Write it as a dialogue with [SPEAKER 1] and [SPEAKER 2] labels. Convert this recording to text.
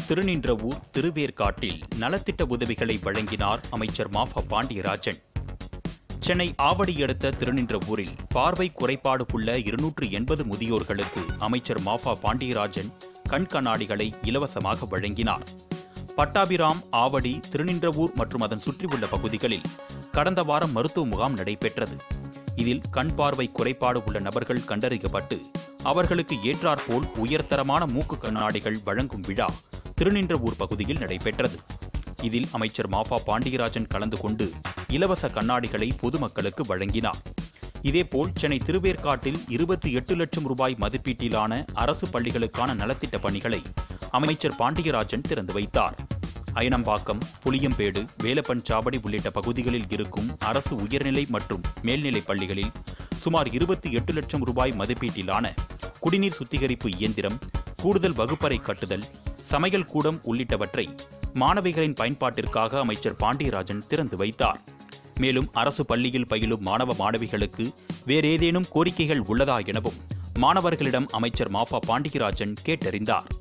[SPEAKER 1] திருநின்றவூர் திருவேற்காட்டில் நலத்திட்ட உதவிகளை வழங்கினார் அமைச்சர் மாஃபா பாண்டியராஜன் சென்னை ஆவடி அடுத்த திருநின்றவூரில் பார்வை குறைபாடு உள்ள இருநூற்று எண்பது முதியோர்களுக்கு அமைச்சர் மாஃபா பாண்டியராஜன் கண் கண்ணாடிகளை இலவசமாக வழங்கினார் பட்டாபிராம் ஆவடி திருநின்றவூர் மற்றும் அதன் சுற்றியுள்ள பகுதிகளில் கடந்த வாரம் மருத்துவ முகாம் நடைபெற்றது இதில் கண் பார்வை குறைபாடு உள்ள நபர்கள் கண்டறியப்பட்டு அவர்களுக்கு ஏற்றாற்போல் உயர்தரமான மூக்கு கண்ணாடிகள் வழங்கும் விழா திருநின்றவூர் பகுதியில் நடைபெற்றது இதில் அமைச்சர் மாஃபா பாண்டியராஜன் கலந்து கொண்டு இலவச கண்ணாடிகளை பொதுமக்களுக்கு வழங்கினார் இதேபோல் சென்னை திருவேற்காட்டில் இருபத்தி எட்டு லட்சம் ரூபாய் மதிப்பீட்டிலான அரசு பள்ளிகளுக்கான நலத்திட்ட பணிகளை அமைச்சர் பாண்டியராஜன் திறந்து வைத்தார் அயனம்பாக்கம் புளியம்பேடு வேலப்பன் சாவடி உள்ளிட்ட பகுதிகளில் இருக்கும் அரசு உயர்நிலை மற்றும் மேல்நிலைப் பள்ளிகளில் சுமார் இருபத்தி எட்டு லட்சம் ரூபாய் மதிப்பீட்டிலான குடிநீர் சுத்திகரிப்பு இயந்திரம் கூடுதல் வகுப்பறை கட்டுதல் சமையல் கூடம் உள்ளிட்டவற்றை மாணவிகளின் பயன்பாட்டிற்காக அமைச்சர் பாண்டியராஜன் திறந்து வைத்தார் மேலும் அரசு பள்ளியில் பயிலும் மாணவ மாணவிகளுக்கு வேறேதேனும் கோரிக்கைகள் உள்ளதா எனவும் மாணவர்களிடம் அமைச்சர் மாஃபா பாண்டியராஜன் கேட்டறிந்தார்